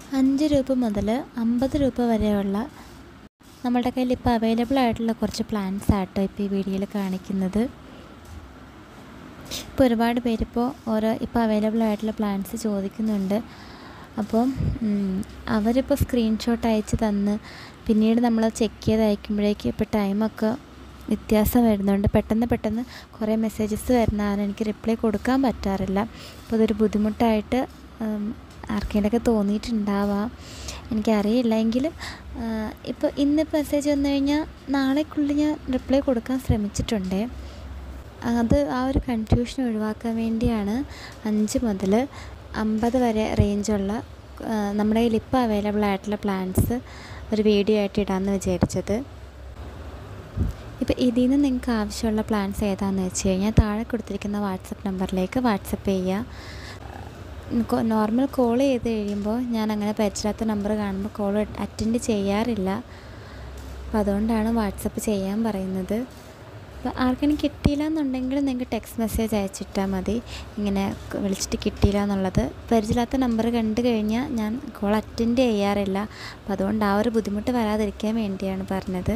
അഞ്ച് രൂപ മുതൽ അമ്പത് രൂപ വരെയുള്ള നമ്മളുടെ കയ്യിൽ ഇപ്പോൾ അവൈലബിൾ ആയിട്ടുള്ള കുറച്ച് പ്ലാൻസ് ആട്ടോ ഇപ്പോൾ ഈ വീഡിയോയിൽ കാണിക്കുന്നത് ഇപ്പോൾ ഒരുപാട് പേരിപ്പോൾ ഓരോ ഇപ്പോൾ അവൈലബിൾ ആയിട്ടുള്ള പ്ലാൻസ് ചോദിക്കുന്നുണ്ട് അപ്പോൾ അവരിപ്പോൾ സ്ക്രീൻഷോട്ട് അയച്ച് തന്ന് പിന്നീട് നമ്മൾ ചെക്ക് ചെയ്ത് അയക്കുമ്പോഴേക്കും ഇപ്പോൾ ടൈമൊക്കെ വ്യത്യാസം വരുന്നുണ്ട് പെട്ടെന്ന് പെട്ടെന്ന് കുറേ മെസ്സേജസ് വരുന്ന കാരണം എനിക്ക് റിപ്ലൈ കൊടുക്കാൻ പറ്റാറില്ല അപ്പോൾ അതൊരു ബുദ്ധിമുട്ടായിട്ട് ആർക്കെങ്കിലൊക്കെ തോന്നിയിട്ടുണ്ടാവാം എനിക്കറിയില്ല എങ്കിലും ഇപ്പോൾ ഇന്ന് മെസ്സേജ് വന്നു കഴിഞ്ഞാൽ നാളേക്കുള്ളിൽ ഞാൻ റിപ്ലൈ കൊടുക്കാൻ ശ്രമിച്ചിട്ടുണ്ട് അത് ആ ഒരു കൺഫ്യൂഷൻ ഒഴിവാക്കാൻ വേണ്ടിയാണ് അഞ്ച് മുതൽ അമ്പത് വരെ റേഞ്ചുള്ള നമ്മുടെ കയ്യിൽ ഇപ്പോൾ അവൈലബിൾ ആയിട്ടുള്ള പ്ലാൻസ് ഒരു വീഡിയോ ആയിട്ട് ഇടാമെന്ന് വിചാരിച്ചത് ഇപ്പോൾ ഇതിൽ നിന്ന് നിങ്ങൾക്ക് ആവശ്യമുള്ള പ്ലാൻസ് ഏതാണെന്ന് വെച്ച് കഴിഞ്ഞാൽ താഴെ കൊടുത്തിരിക്കുന്ന വാട്സപ്പ് നമ്പറിലേക്ക് വാട്സപ്പ് ചെയ്യുക നോർമൽ കോൾ ചെയ്ത് കഴിയുമ്പോൾ ഞാൻ അങ്ങനെ പരിചയമില്ലാത്ത നമ്പർ കാണുമ്പോൾ കോൾ അറ്റൻഡ് ചെയ്യാറില്ല അപ്പോൾ അതുകൊണ്ടാണ് വാട്സപ്പ് ചെയ്യാൻ പറയുന്നത് അപ്പോൾ ആർക്കെങ്കിലും കിട്ടിയില്ല എന്നുണ്ടെങ്കിൽ നിങ്ങൾക്ക് ടെക്സ്റ്റ് മെസ്സേജ് അയച്ചിട്ടാൽ മതി ഇങ്ങനെ വിളിച്ചിട്ട് കിട്ടിയില്ല എന്നുള്ളത് പരിചയമില്ലാത്ത നമ്പർ കണ്ടു കഴിഞ്ഞാൽ ഞാൻ കോൾ അറ്റൻഡ് ചെയ്യാറില്ല അപ്പോൾ അതുകൊണ്ട് ആ ഒരു ബുദ്ധിമുട്ട് വരാതിരിക്കാൻ വേണ്ടിയാണ് പറഞ്ഞത്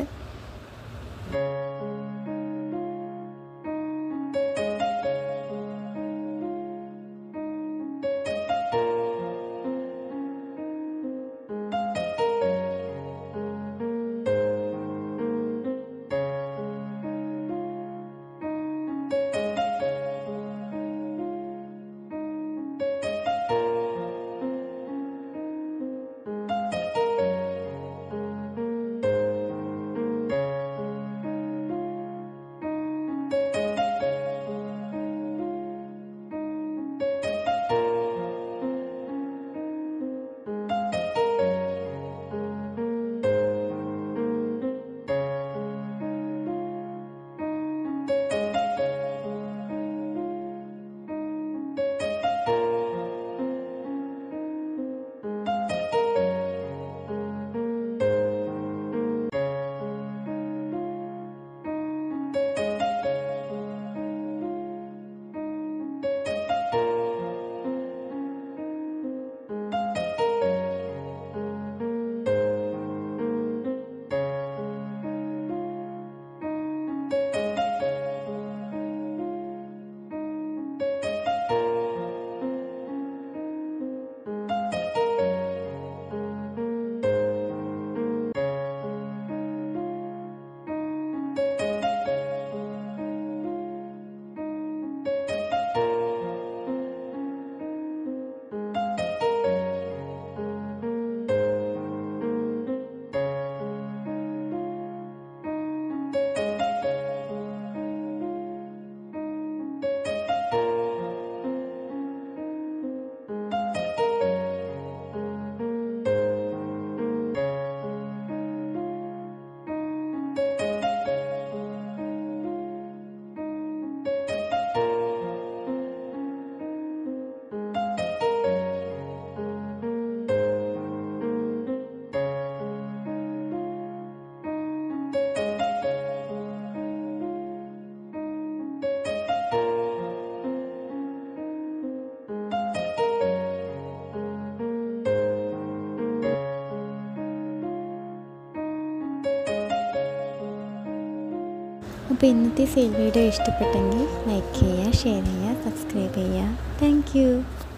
അപ്പോൾ ഇന്നത്തെ സെയിൽ വീഡിയോ ഇഷ്ടപ്പെട്ടെങ്കിൽ ലൈക്ക് ചെയ്യുക ഷെയർ ചെയ്യുക സബ്സ്ക്രൈബ് ചെയ്യുക താങ്ക്